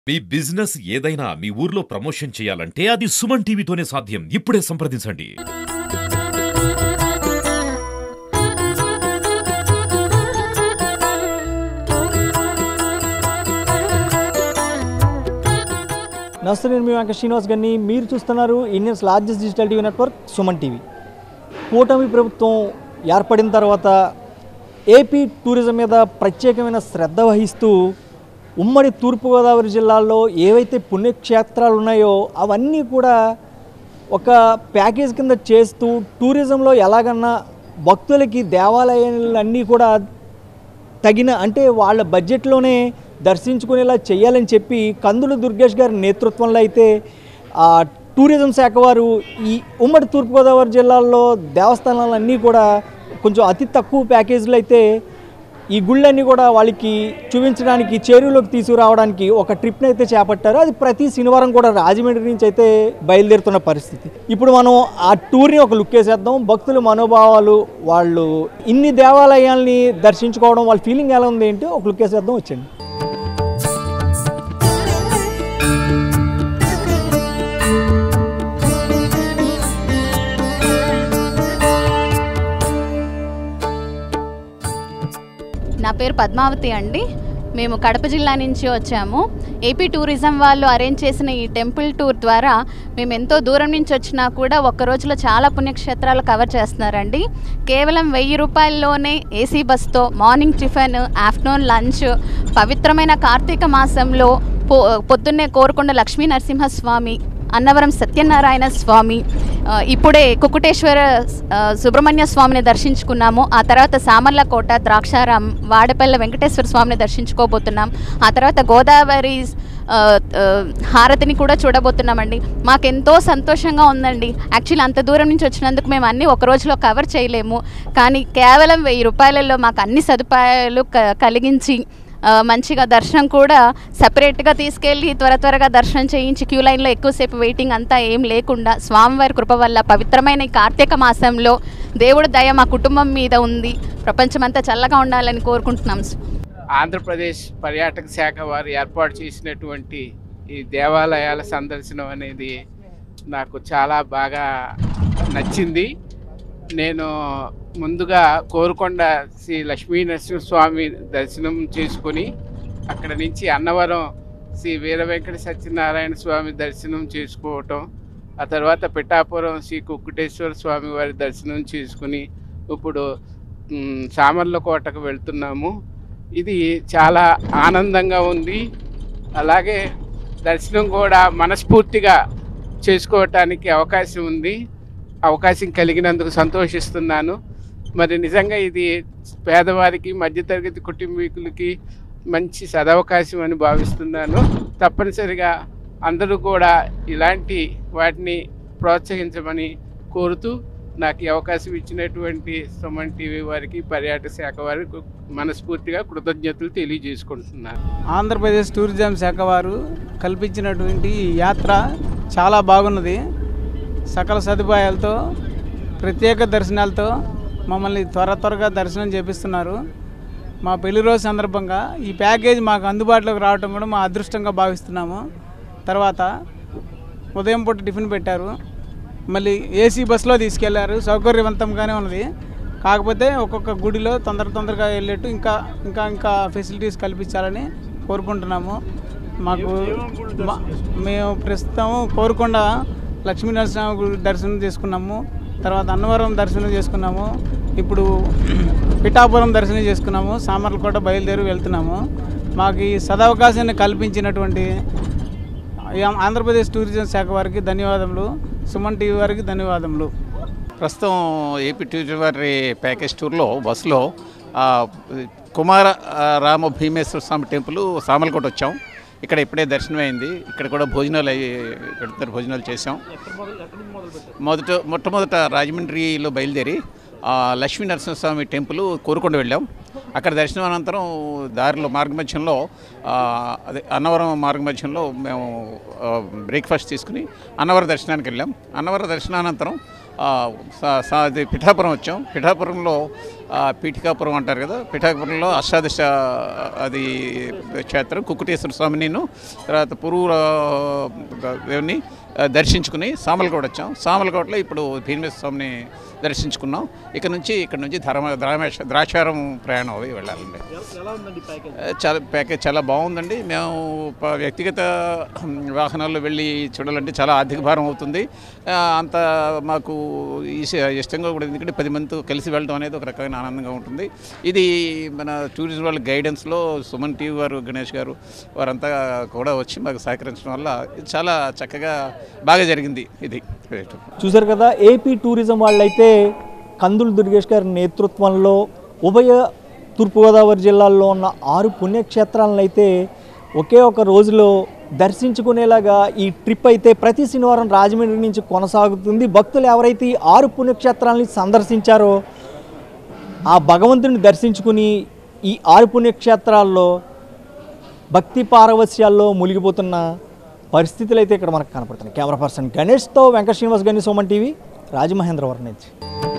మీ business ఏదైనా మీ ఊర్లో promotion చేయాలంటే అది సుమన్ టీవీతోనే సాధ్యం ఇప్పుడే సంప్రదించండి నమస్తే నేను మీ వెంకట శ్రీనివాస్ గారిని మీరు చూస్తున్నారు Indians largest digital TV network Suman TV కూటమి ప్రభుత్వం ఏర్పడిన తర్వాత ఏపీ టూరిజం మీద ప్రత్యేకమైన శ్రద్ధ వహిస్తూ ఉమ్మడి తూర్పుగోదావరి జిల్లాల్లో ఏవైతే పుణ్యక్షేత్రాలు ఉన్నాయో అవన్నీ కూడా ఒక ప్యాకేజ్ కింద చేస్తూ టూరిజంలో ఎలాగన్నా భక్తులకి దేవాలయాలన్నీ కూడా తగిన అంటే వాళ్ళ బడ్జెట్లోనే దర్శించుకునేలా చేయాలని చెప్పి కందులు దుర్గేష్ గారి నేతృత్వంలో అయితే ఆ టూరిజం శాఖ వారు ఈ ఉమ్మడి తూర్పుగోదావరి జిల్లాల్లో దేవస్థానాలన్నీ కూడా కొంచెం అతి తక్కువ ప్యాకేజీలు అయితే ఈ గుళ్ళన్నీ కూడా వాళ్ళకి చూపించడానికి చేరువులోకి తీసుకురావడానికి ఒక ట్రిప్ని అయితే చేపట్టారు అది ప్రతి శనివారం కూడా రాజమండ్రి నుంచి అయితే బయలుదేరుతున్న పరిస్థితి ఇప్పుడు మనం ఆ టూర్ని ఒక లుక్ వేసేద్దాం భక్తుల మనోభావాలు వాళ్ళు ఇన్ని దేవాలయాల్ని దర్శించుకోవడం వాళ్ళ ఫీలింగ్ ఎలా ఉంది ఏంటి ఒక లుక్ వేసేద్దాం వచ్చండి నా పేరు పద్మావతి అండి మేము కడప జిల్లా నుంచి వచ్చాము ఏపీ టూరిజం వాళ్ళు అరేంజ్ చేసిన ఈ టెంపుల్ టూర్ ద్వారా మేము ఎంతో దూరం నుంచి వచ్చినా కూడా ఒక్క రోజులో చాలా పుణ్యక్షేత్రాలు కవర్ చేస్తున్నారండి కేవలం వెయ్యి రూపాయల్లోనే ఏసీ బస్తో మార్నింగ్ టిఫిన్ ఆఫ్టర్నూన్ లంచ్ పవిత్రమైన కార్తీక మాసంలో పొ పొద్దున్నే కోరుకొండ లక్ష్మీ నరసింహస్వామి అన్నవరం సత్యనారాయణ స్వామి ఆ, ఇప్పుడే కుకుటేశ్వర ఆ, సుబ్రహ్మణ్య స్వామిని దర్శించుకున్నాము ఆ తర్వాత సామర్లకోట ద్రాక్షారాం వాడపల్లె వెంకటేశ్వర స్వామిని దర్శించుకోబోతున్నాం ఆ తర్వాత గోదావరి ఆ, ఆ, హారతిని కూడా చూడబోతున్నామండి మాకెంతో సంతోషంగా ఉందండి యాక్చువల్లీ అంత దూరం నుంచి వచ్చినందుకు మేము అన్నీ ఒక రోజులో కవర్ చేయలేము కానీ కేవలం వెయ్యి రూపాయలలో మాకు అన్ని సదుపాయాలు క- కలిగించి ఆ, మంచిగా దర్శనం కూడా సపరేట్గా తీసుకెళ్ళి త్వర త్వరగా దర్శనం చేయించి క్యూ లైన్లో ఎక్కువసేపు వెయిటింగ్ అంతా ఏం లేకుండా స్వామివారి కృప వల్ల పవిత్రమైన ఈ కార్తీక మాసంలో దేవుడి దయ మా కుటుంబం మీద ఉంది ప్రపంచమంతా చల్లగా ఉండాలని కోరుకుంటున్నాం ఆంధ్రప్రదేశ్ పర్యాటక శాఖ వారు ఏర్పాటు చేసినటువంటి ఈ దేవాలయాల సందర్శనం అనేది నాకు చాలా బాగా నచ్చింది నేను ముందుగా కోరుకొండ శ్రీ లక్ష్మీ నరసింహస్వామి దర్శనం చేసుకొని అక్కడ నుంచి అన్నవరం శ్రీ వీర వెంకట సత్యనారాయణ స్వామి దర్శనం చేసుకోవటం ఆ తర్వాత పిఠాపురం శ్రీ కుక్కుటేశ్వర స్వామి వారి దర్శనం చేసుకుని ఇప్పుడు మ్, సామర్లకోటకు వెళ్తున్నాము ఇది చాలా ఆనందంగా ఉంది అలాగే దర్శనం కూడా మనస్ఫూర్తిగా చేసుకోవటానికి అవకాశం ఉంది అవకాశం కలిగినందుకు సంతోషిస్తున్నాను మరి నిజంగా ఇది పేదవారికి మధ్యతరగతి కుటుంబీకులకి మంచి సదవకాశం అని భావిస్తున్నాను తప్పనిసరిగా అందరూ కూడా ఇలాంటి వాటిని ప్రోత్సహించమని కోరుతూ నాకు ఈ అవకాశం ఇచ్చినటువంటి సుమన్ టీవీ వారికి పర్యాటక శాఖ వారికి మనస్ఫూర్తిగా కృతజ్ఞతలు తెలియజేసుకుంటున్నాను ఆంధ్రప్రదేశ్ టూరిజం శాఖ వారు కల్పించినటువంటి ఈ యాత్ర చాలా బాగున్నది సకల సదుపాయాలతో ప్రత్యేక దర్శనాలతో మమ్మల్ని త్వర త్వరగా దర్శనం చేపిస్తున్నారు మా పెళ్లి రోజు సందర్భంగా ఈ ప్యాకేజ్ మాకు అందుబాటులోకి రావడం కూడా మా అదృష్టంగా భావిస్తున్నాము తర్వాత ఉదయం పూట టిఫిన్ పెట్టారు మళ్ళీ ఏసీ బస్సులో తీసుకెళ్లారు సౌకర్యవంతంగానే ఉన్నది కాకపోతే ఒక్కొక్క గుడిలో తొందర తొందరగా వెళ్ళేట్టు ఇంకా ఇంకా ఇంకా ఫెసిలిటీస్ కల్పించాలని కోరుకుంటున్నాము మాకు మా- మేము ప్రస్తుతం కోరుకొండ లక్ష్మీ నరసింహ గుడి దర్శనం చేసుకున్నాము తర్వాత అన్నవరం దర్శనం చేసుకున్నాము ఇప్పుడు పిఠాపురం దర్శనం చేసుకున్నాము సామర్లకోట బయలుదేరి వెళ్తున్నాము మాకు ఈ సదవకాశాన్ని కల్పించినటువంటి ఈ ఆంధ్రప్రదేశ్ టూరిజం శాఖ వారికి ధన్యవాదములు సుమన్ టీవీ వారికి ధన్యవాదములు ప్రస్తుతం ఏపీ టూరిజం వారి ప్యాకేజ్ టూర్లో బస్సులో ఆ, కుమార ఆ, రామ భీమేశ్వర స్వామి టెంపుల్ సామలకోట వచ్చాం ఇక్కడ ఇప్పుడే దర్శనం అయింది ఇక్కడ కూడా భోజనాలు అయ్యి పెడుతున్నారు భోజనాలు చేసాం మొదట మొట్టమొదట రాజమండ్రిలో బయలుదేరి ఆ, లక్ష్మీ నరసింహస్వామి టెంపుల్ కోరుకొండ వెళ్ళాం అక్కడ దర్శనం అనంతరం దారిలో మార్గమధ్యంలో ఆ, అదే అన్నవరం మార్గమధ్యంలో మేము ఆ, బ్రేక్ఫాస్ట్ తీసుకుని అన్నవరం దర్శనానికి వెళ్ళాం అన్నవరం దర్శనానంతరం ఆ, సా- సా- అది పిఠాపురం వచ్చాం పిఠాపురంలో ఆ, పీఠికాపురం అంటారు కదా పీఠాపురంలో అష్టాదశ అది క్షేత్రం కుక్కుటేశ్వర స్వామిని తర్వాత పురూర దేవుని ఆ, దర్శించుకుని సామలకోట వచ్చాం సామలకోటలో ఇప్పుడు భీమేశ్వర స్వామిని దర్శించుకున్నాం ఇక్కడ నుంచి ఇక్కడ నుంచి ధర్మ ద్రామేశ ద్రాక్షారం ప్రయాణం అవి వెళ్ళాలండి ఆ, చాలా ప్యాకేజ్ చాలా బాగుందండి మేము ప- వ్యక్తిగత హ్మ్, వాహనాల్లో వెళ్ళి చూడాలంటే చాలా ఆర్థిక భారం అవుతుంది ఆ, అంత మాకు ఈస- ఇష్టంగా కూడా ఎందుకంటే పది మందితో కలిసి వెళ్ళడం అనేది ఒక రకమైన ఆనందంగా ఉంటుంది ఇది మన టూరిజం వాళ్ళ గైడెన్స్లో సుమన్ టీవీ వారు గణేష్ గారు వారంతా కూడా వచ్చి మాకు సహకరించడం వల్ల ఇది చాలా చక్కగా బాగా జరిగింది ఇది చూశారు కదా ఏపీ టూరిజం వాళ్ళైతే కందులు దుర్గేష్ గారి నేతృత్వంలో ఉభయ తూర్పుగోదావరి జిల్లాల్లో ఉన్న ఆరు పుణ్యక్షేత్రాలను అయితే ఒకే ఒక రోజులో దర్శించుకునేలాగా ఈ ట్రిప్ అయితే ప్రతి శనివారం రాజమండ్రి నుంచి కొనసాగుతుంది భక్తులు ఎవరైతే ఈ ఆరు పుణ్యక్షేత్రాలని సందర్శించారో ఆ భగవంతుని దర్శించుకుని ఈ ఆరు పుణ్యక్షేత్రాల్లో భక్తి పారవస్యాల్లో మునిగిపోతున్న పరిస్థితులు అయితే ఇక్కడ మనకు కనపడుతున్నాయి కెమెరా పర్సన్ గణేష్తో వెంకట శ్రీనివాస్ గణేష్ సోమన్ టీవీ రాజమహేంద్రవరం నుంచి